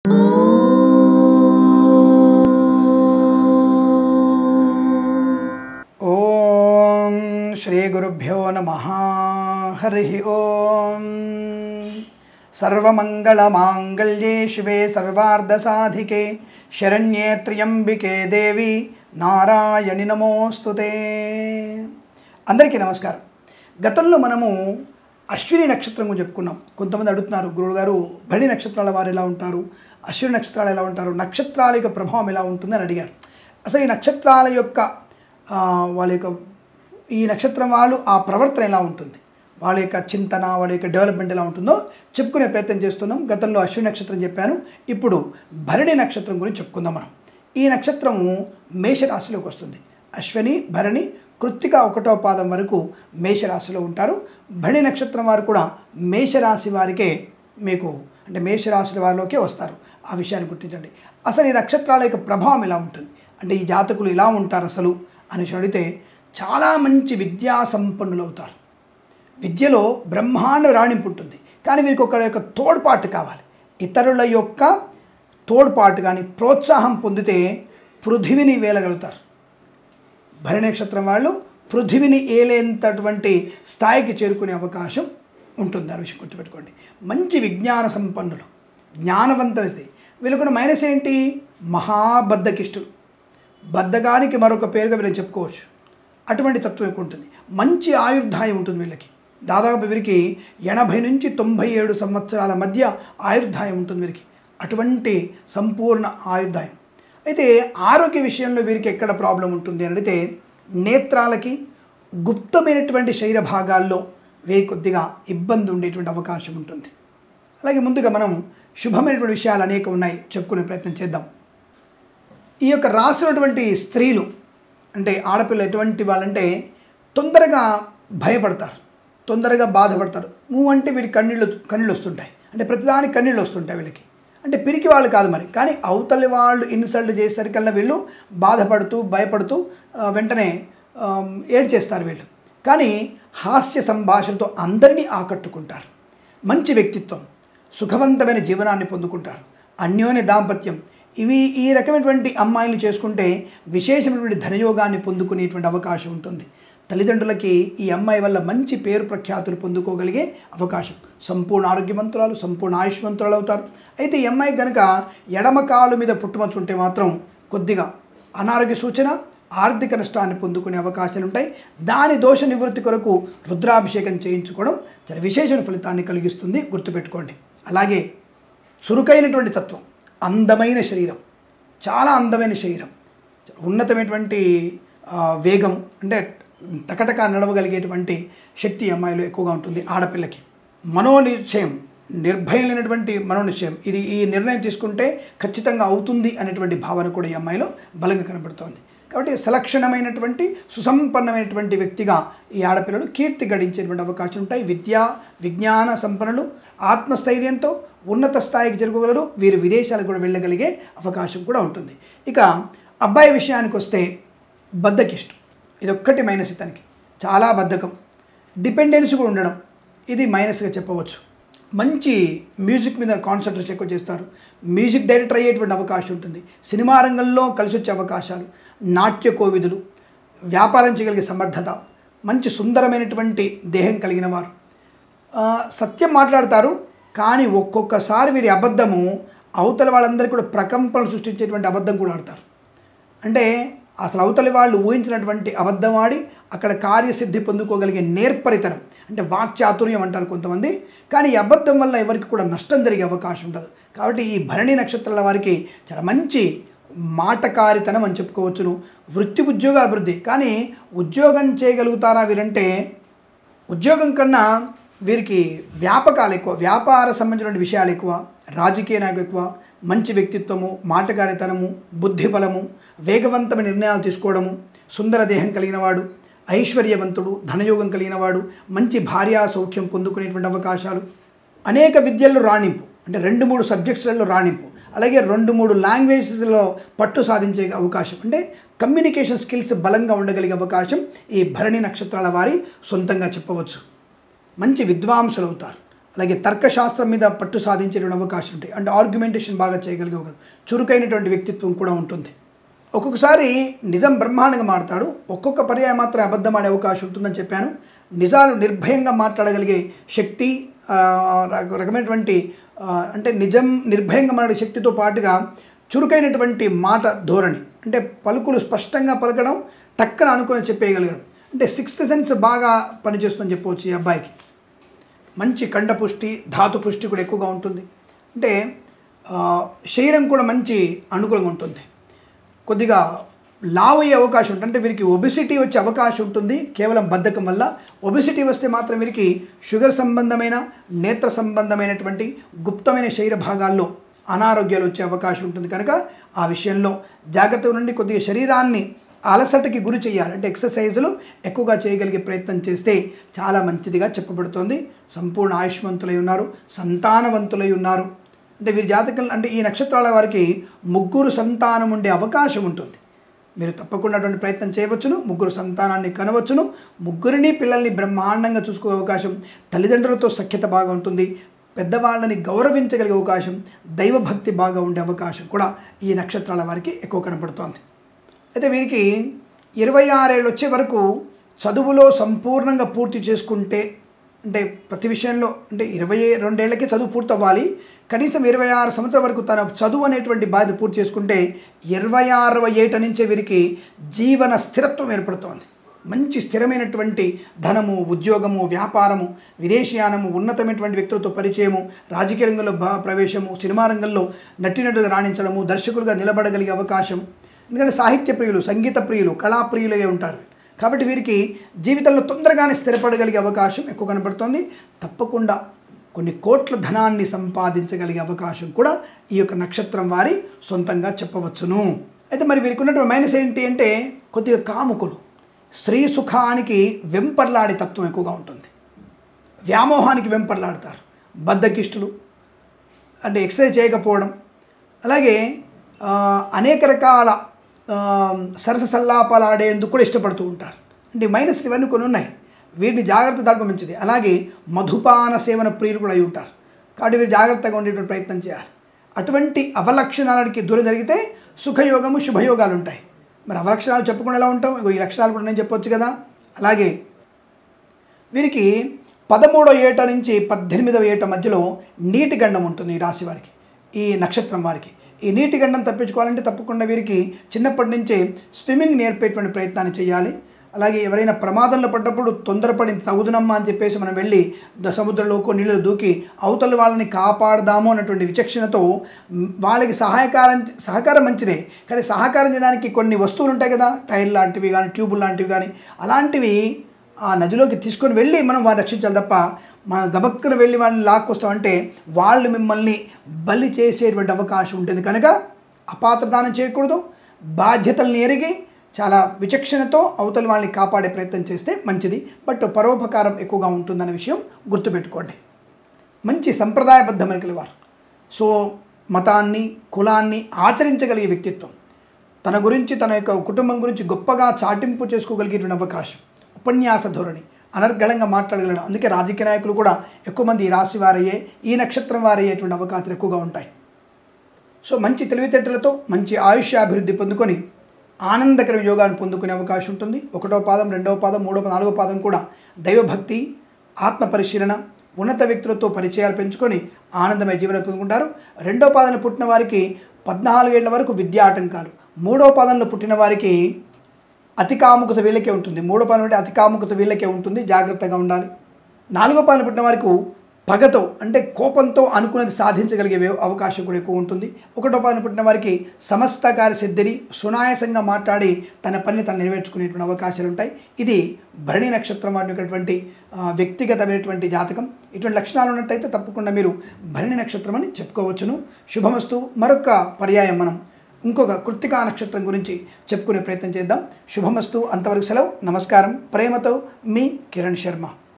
ఓం శ్రీ గురుభ్యో నమ హరి ఓం సర్వమంగళమాంగళ్యే శివే సర్వార్ధసాధికే శరణ్యే త్ర్యంబికే దేవి నారాయణి నమోస్తుతే అందరికీ నమస్కారం గతంలో మనము అశ్విని నక్షత్రం గురించి చెప్పుకున్నాం కొంతమంది అడుగుతున్నారు గురువు గారు భరణి నక్షత్రాల వారు ఎలా ఉంటారు అశ్విని నక్షత్రాలు ఎలా ఉంటారు నక్షత్రాల యొక్క ప్రభావం ఎలా ఉంటుందని అడిగారు అసలు ఈ నక్షత్రాల యొక్క ఆ, వాళ్ళ యొక్క ఈ నక్షత్రం వాళ్ళు ఆ ప్రవర్తన ఎలా ఉంటుంది వాళ్ళ యొక్క చింతన వాళ్ళ యొక్క డెవలప్మెంట్ ఎలా ఉంటుందో చెప్పుకునే ప్రయత్నం చేస్తున్నాం గతంలో అశ్విని నక్షత్రం చెప్పాను ఇప్పుడు భరణి నక్షత్రం గురించి చెప్పుకుందాం మనం ఈ నక్షత్రము మేషరాశిలోకి వస్తుంది అశ్విని భరణి కృత్తిక ఒకటో పాదం వరకు మేషరాశిలో ఉంటారు భరణి నక్షత్రం వారు కూడా మేషరాశి వారికే మీకు అంటే మేషరాశి వారిలోకే వస్తారు ఆ విషయాన్ని గుర్తించండి అసలు ఈ నక్షత్రాల యొక్క ప్రభావం ఎలా ఉంటుంది అంటే ఈ జాతకులు ఎలా ఉంటారు అసలు అని అడిగితే చాలా మంచి విద్యా సంపన్నులు అవుతారు విద్యలో బ్రహ్మాండ రాణింపు ఉంటుంది కానీ వీరికి ఒక యొక్క తోడ్పాటు కావాలి ఇతరుల యొక్క తోడ్పాటు కానీ ప్రోత్సాహం పొందితే పృథివిని వేలగలుగుతారు భరణి నక్షత్రం వాళ్ళు పృథివిని ఏలేంతటువంటి స్థాయికి చేరుకునే అవకాశం ఉంటుంది ఆ విషయం గుర్తుపెట్టుకోండి మంచి విజ్ఞాన సంపన్నులు జ్ఞానవంతులది వీళ్ళకున్న మైనస్ ఏంటి మహాబద్ధకిష్టులు బద్ధకానికి మరొక పేరుగా వీళ్ళని చెప్పుకోవచ్చు అటువంటి తత్వం ఎక్కువ ఉంటుంది మంచి ఆయుర్దాయం ఉంటుంది వీళ్ళకి దాదాపు వీరికి ఎనభై నుంచి తొంభై ఏడు సంవత్సరాల మధ్య ఆయుర్దాయం ఉంటుంది వీరికి అటువంటి సంపూర్ణ ఆయుర్దాయం అయితే ఆరోగ్య విషయంలో వీరికి ఎక్కడ ప్రాబ్లం ఉంటుంది అని అడిగితే నేత్రాలకి గుప్తమైనటువంటి శరీర భాగాల్లో వీరికి కొద్దిగా ఇబ్బంది ఉండేటువంటి అవకాశం ఉంటుంది అలాగే ముందుగా మనం శుభమైనటువంటి విషయాలు అనేక ఉన్నాయి చెప్పుకునే ప్రయత్నం చేద్దాం ఈ యొక్క రాసినటువంటి స్త్రీలు అంటే ఆడపిల్ల ఎటువంటి వాళ్ళంటే తొందరగా భయపడతారు తొందరగా బాధపడతారు నువ్వు అంటే వీరికి కన్నీళ్ళు కన్నీళ్ళు వస్తుంటాయి అంటే ప్రతిదానికి కన్నీళ్ళు వస్తుంటాయి వీళ్ళకి అంటే పిరికి వాళ్ళు కాదు మరి కానీ అవతలి వాళ్ళు ఇన్సల్ట్ చేసేసరికల్లా వీళ్ళు బాధపడుతూ భయపడుతూ ఆ, వెంటనే ఆ, ఏడ్చేస్తారు వీళ్ళు కానీ హాస్య సంభాషణతో అందరినీ ఆకట్టుకుంటారు మంచి వ్యక్తిత్వం సుఖవంతమైన జీవనాన్ని పొందుకుంటారు అన్యోన్య దాంపత్యం ఇవి ఈ రకమైనటువంటి అమ్మాయిలు చేసుకుంటే విశేషమైనటువంటి ధనయోగాన్ని పొందుకునేటువంటి అవకాశం ఉంటుంది తల్లిదండ్రులకి ఈ అమ్మాయి వల్ల మంచి పేరు ప్రఖ్యాతులు పొందుకోగలిగే అవకాశం సంపూర్ణ ఆరోగ్యవంతురాలు సంపూర్ణ ఆయుష్మంతురాలు అవుతారు అయితే ఈ అమ్మాయి కనుక ఎడమ కాలు మీద పుట్టుమచ్చు ఉంటే మాత్రం కొద్దిగా అనారోగ్య సూచన ఆర్థిక నష్టాన్ని పొందుకునే అవకాశాలు ఉంటాయి దాని దోష నివృత్తి కొరకు రుద్రాభిషేకం చేయించుకోవడం చాలా విశేషమైన ఫలితాన్ని కలిగిస్తుంది గుర్తుపెట్టుకోండి అలాగే చురుకైనటువంటి తత్వం అందమైన శరీరం చాలా అందమైన శరీరం ఉన్నతమైనటువంటి ఆ, వేగం అంటే టకటక నడవగలిగేటువంటి శక్తి ఈ అమ్మాయిలో ఎక్కువగా ఉంటుంది ఆడపిల్లకి మనోనిశ్చయం నిర్భయమైనటువంటి మనోనిశ్చయం ఇది ఈ నిర్ణయం తీసుకుంటే ఖచ్చితంగా అవుతుంది అనేటువంటి భావన కూడా ఈ అమ్మాయిలో బలంగా కనబడుతోంది కాబట్టి సలక్షణమైనటువంటి సుసంపన్నమైనటువంటి వ్యక్తిగా ఈ ఆడపిల్లలు కీర్తి గడించేటువంటి అవకాశం ఉంటాయి విద్యా విజ్ఞాన సంపన్నులు ఆత్మస్థైర్యంతో ఉన్నత స్థాయికి జరగగలరు వీరు విదేశాలకు కూడా వెళ్ళగలిగే అవకాశం కూడా ఉంటుంది ఇక అబ్బాయి విషయానికి వస్తే బద్ధకిష్టం ఇది ఒక్కటి మైనస్ ఇతనికి చాలా బద్ధకం డిపెండెన్స్ కూడా ఉండడం ఇది మైనస్గా చెప్పవచ్చు మంచి మ్యూజిక్ మీద కాన్సన్ట్రేషన్ ఎక్కువ చేస్తారు మ్యూజిక్ డైరెక్టర్ అయ్యేటువంటి అవకాశం ఉంటుంది సినిమా రంగంలో కలిసి వచ్చే అవకాశాలు నాట్య కోవిదులు వ్యాపారం చేయగలిగే సమర్థత మంచి సుందరమైనటువంటి దేహం కలిగిన వారు ఆ, సత్యం మాట్లాడతారు కానీ ఒక్కొక్కసారి వీరి అబద్ధము అవతల వాళ్ళందరికీ కూడా ప్రకంపనలు సృష్టించేటువంటి అబద్ధం కూడా ఆడతారు అంటే అసలు అవతలి వాళ్ళు ఊహించినటువంటి అబద్ధం ఆడి అక్కడ కార్యసిద్ధి పొందుకోగలిగే నేర్పరితనం అంటే వాక్చాతుర్యం అంటారు కొంతమంది కానీ ఈ అబద్ధం వల్ల ఎవరికి కూడా నష్టం జరిగే అవకాశం ఉండదు కాబట్టి ఈ భరణి నక్షత్రాల వారికి చాలా మంచి మాటకారితనం అని చెప్పుకోవచ్చును వృత్తి ఉద్యోగ అభివృద్ధి కానీ ఉద్యోగం చేయగలుగుతారా వీరంటే ఉద్యోగం కన్నా వీరికి వ్యాపకాలు ఎక్కువ వ్యాపార సంబంధించిన విషయాలు ఎక్కువ రాజకీయ నాయకులు ఎక్కువ మంచి వ్యక్తిత్వము మాటగారితనము బుద్ధిబలము వేగవంతమైన నిర్ణయాలు తీసుకోవడము సుందర దేహం కలిగిన వాడు ఐశ్వర్యవంతుడు ధనయోగం కలిగిన వాడు మంచి భార్యా సౌఖ్యం పొందుకునేటువంటి అవకాశాలు అనేక విద్యల్లో రాణింపు అంటే రెండు మూడు సబ్జెక్ట్స్లలో రాణింపు అలాగే రెండు మూడు లాంగ్వేజెస్లో పట్టు సాధించే అవకాశం అంటే కమ్యూనికేషన్ స్కిల్స్ బలంగా ఉండగలిగే అవకాశం ఈ భరణి నక్షత్రాల వారి సొంతంగా చెప్పవచ్చు మంచి విద్వాంసులు అవుతారు అలాగే తర్కశాస్త్రం మీద పట్టు సాధించేటువంటి అవకాశం ఉంటాయి అంటే ఆర్గ్యుమెంటేషన్ బాగా చేయగలిగే ఒక చురుకైనటువంటి వ్యక్తిత్వం కూడా ఉంటుంది ఒక్కొక్కసారి నిజం బ్రహ్మాండంగా మాడతాడు ఒక్కొక్క పర్యాయం మాత్రం అబద్ధం ఆడే అవకాశం ఉంటుందని చెప్పాను నిజాలు నిర్భయంగా మాట్లాడగలిగే శక్తి ఆ, రక- రకమైనటువంటి ఆ, అంటే నిజం నిర్భయంగా మాట్లాడే శక్తితో పాటుగా చురుకైనటువంటి మాట ధోరణి అంటే పలుకులు స్పష్టంగా పలకడం టక్కన అనుకుని చెప్పేయగలగడం అంటే సిక్స్త్ సెన్స్ బాగా పనిచేస్తుందని చెప్పవచ్చు ఈ అబ్బాయికి మంచి కండపుష్టి ధాతు పుష్టి కూడా ఎక్కువగా ఉంటుంది అంటే ఆ, శరీరం కూడా మంచి అనుకూలంగా ఉంటుంది కొద్దిగా లావ్ అయ్యే అవకాశం ఉంటుంది అంటే వీరికి ఒబిసిటీ వచ్చే అవకాశం ఉంటుంది కేవలం బద్ధకం వల్ల ఒబిసిటీ వస్తే మాత్రం వీరికి షుగర్ సంబంధమైన నేత్ర సంబంధమైనటువంటి గుప్తమైన శరీర భాగాల్లో అనారోగ్యాలు వచ్చే అవకాశం ఉంటుంది కనుక ఆ విషయంలో జాగ్రత్తగా నుండి కొద్దిగా శరీరాన్ని అలసటకి గురి చేయాలి అంటే ఎక్సర్సైజులు ఎక్కువగా చేయగలిగే ప్రయత్నం చేస్తే చాలా మంచిదిగా చెప్పబడుతోంది సంపూర్ణ ఆయుష్మంతులై ఉన్నారు సంతానవంతులై ఉన్నారు అంటే వీరి జాతకం అంటే ఈ నక్షత్రాల వారికి ముగ్గురు సంతానం ఉండే అవకాశం ఉంటుంది మీరు తప్పకుండా అటువంటి ప్రయత్నం చేయవచ్చును ముగ్గురు సంతానాన్ని కనవచ్చును ముగ్గురిని పిల్లల్ని బ్రహ్మాండంగా చూసుకోే అవకాశం తల్లిదండ్రులతో సఖ్యత బాగా ఉంటుంది పెద్దవాళ్ళని గౌరవించగలిగే అవకాశం దైవభక్తి బాగా ఉండే అవకాశం కూడా ఈ నక్షత్రాల వారికి ఎక్కువ కనపడుతోంది అయితే వీరికి ఇరవై ఆరేళ్ళు వచ్చే వరకు చదువులో సంపూర్ణంగా పూర్తి చేసుకుంటే అంటే ప్రతి విషయంలో అంటే ఇరవై రెండేళ్లకే చదువు పూర్తి అవ్వాలి కనీసం ఇరవై ఆరు సంవత్సరాల వరకు తన చదువు అనేటువంటి బాధ్యత పూర్తి చేసుకుంటే ఇరవై ఆరవ ఏట నుంచే వీరికి జీవన స్థిరత్వం ఏర్పడుతోంది మంచి స్థిరమైనటువంటి ధనము ఉద్యోగము వ్యాపారము విదేశీయానము ఉన్నతమైనటువంటి వ్యక్తులతో పరిచయము రాజకీయ రంగంలో బా ప్రవేశము సినిమా రంగంలో నటినటులుగా రాణించడము దర్శకులుగా నిలబడగలిగే అవకాశం ఎందుకంటే సాహిత్య ప్రియులు సంగీత ప్రియులు కళాప్రియులుగా ఉంటారు కాబట్టి వీరికి జీవితంలో తొందరగానే స్థిరపడగలిగే అవకాశం ఎక్కువ కనబడుతోంది తప్పకుండా కొన్ని కోట్ల ధనాన్ని సంపాదించగలిగే అవకాశం కూడా ఈ యొక్క నక్షత్రం వారి సొంతంగా చెప్పవచ్చును అయితే మరి వీరికి ఉన్నటువంటి మైనస్ ఏంటి అంటే కొద్దిగా కాముకులు స్త్రీ సుఖానికి వెంపర్లాడే తత్వం ఎక్కువగా ఉంటుంది వ్యామోహానికి వెంపర్లాడతారు బద్ధకిష్టులు అంటే ఎక్సర్సైజ్ చేయకపోవడం అలాగే ఆ, అనేక రకాల ఆ, సరస సల్లాపాలు ఆడేందుకు కూడా ఇష్టపడుతూ ఉంటారు అంటే మైనస్లు ఇవన్నీ కొన్ని ఉన్నాయి వీటిని జాగ్రత్త దాటడం మంచిది అలాగే మధుపాన సేవన ప్రియులు కూడా అయి ఉంటారు కాబట్టి వీరు జాగ్రత్తగా ఉండేటువంటి ప్రయత్నం చేయాలి అటువంటి అవలక్షణాలకి దూరం జరిగితే సుఖయోగము శుభయోగాలు ఉంటాయి మరి అవలక్షణాలు చెప్పకుండా ఎలా ఉంటాం ఇగో ఈ లక్షణాలు కూడా నేను చెప్పొచ్చు కదా అలాగే వీరికి పదమూడో ఏట నుంచి పద్దెనిమిదవ ఏట మధ్యలో నీటి గండం ఉంటుంది ఈ రాశి వారికి ఈ నక్షత్రం వారికి ఈ నీటి గండం తప్పించుకోవాలంటే తప్పకుండా వీరికి చిన్నప్పటి నుంచే స్విమ్మింగ్ నేర్పేటువంటి ప్రయత్నాన్ని చేయాలి అలాగే ఎవరైనా ప్రమాదంలో పడ్డప్పుడు తొందరపడి తగుదునమ్మా అని చెప్పేసి మనం వెళ్ళి ద- సముద్రంలోకో నీళ్ళు దూకి అవతల వాళ్ళని కాపాడదాము అన్నటువంటి విచక్షణతో మ్, వాళ్ళకి సహాయకారం సహకారం మంచిదే కానీ సహకారం చేయడానికి కొన్ని వస్తువులు ఉంటాయి కదా టైర్ లాంటివి కానీ ట్యూబులు లాంటివి కానీ అలాంటివి ఆ నదిలోకి తీసుకొని వెళ్ళి మనం వారిని రక్షించాలి తప్ప మనం గబక్కున వెళ్ళి వాళ్ళని లాక్కొస్తామంటే వాళ్ళు మిమ్మల్ని బలి చేసేటువంటి అవకాశం ఉంటుంది కనుక అపాత్రదానం చేయకూడదు బాధ్యతల్ని ఎరిగి చాలా విచక్షణతో అవతల వాళ్ళని కాపాడే ప్రయత్నం చేస్తే మంచిది బట్ పరోపకారం ఎక్కువగా ఉంటుందనే విషయం గుర్తుపెట్టుకోండి మంచి సంప్రదాయబద్ధమైన కలివారు సో మతాన్ని కులాన్ని ఆచరించగలిగే వ్యక్తిత్వం తన గురించి తన యొక్క కుటుంబం గురించి గొప్పగా చాటింపు చేసుకోగలిగేటువంటి అవకాశం ఉపన్యాస ధోరణి అనర్గళంగా మాట్లాడగలడం అందుకే రాజకీయ నాయకులు కూడా ఎక్కువ మంది ఈ రాశి వారయ్యే ఈ నక్షత్రం వారయ్యేటువంటి అవకాశాలు ఎక్కువగా ఉంటాయి సో మంచి తెలివితేటలతో మంచి ఆయుష్యాభివృద్ధి పొందుకొని ఆనందకర యోగాన్ని పొందుకునే అవకాశం ఉంటుంది ఒకటో పాదం రెండవ పాదం మూడవ పాదం, నాలుగో పాదం కూడా దైవభక్తి ఆత్మ పరిశీలన ఉన్నత వ్యక్తులతో పరిచయాలు పెంచుకొని ఆనందమయ జీవనం పొందుకుంటారు రెండో పాదంలో పుట్టిన వారికి పద్నాలుగేళ్ల వరకు విద్యా ఆటంకాలు మూడో పాదంలో పుట్టిన వారికి అతి కాముకత వీళ్ళకే ఉంటుంది మూడో పాదం అంటే అతి కాముకత వీళ్ళకే ఉంటుంది జాగ్రత్తగా ఉండాలి నాలుగో పాదం పుట్టిన వారికి పగతో అంటే కోపంతో అనుకున్నది సాధించగలిగే వే- అవకాశం కూడా ఎక్కువ ఉంటుంది ఒకటో పాదం పుట్టిన వారికి సమస్త కార్యసిద్ధిని సునాయాసంగా మాట్లాడి తన పనిని తను నెరవేర్చుకునేటువంటి అవకాశాలు ఉంటాయి ఇది భరణి నక్షత్రం వారి ఉన్నటువంటి ఆ, వ్యక్తిగతమైనటువంటి జాతకం ఇటువంటి లక్షణాలు ఉన్నట్టయితే తప్పకుండా మీరు భరణి నక్షత్రం అని చెప్పుకోవచ్చును శుభమస్తు మరొక పర్యాయం మనం ఇంకొక కృత్తికా నక్షత్రం గురించి చెప్పుకునే ప్రయత్నం చేద్దాం శుభమస్తు అంతవరకు సెలవు నమస్కారం ప్రేమతో మీ కిరణ్ శర్మ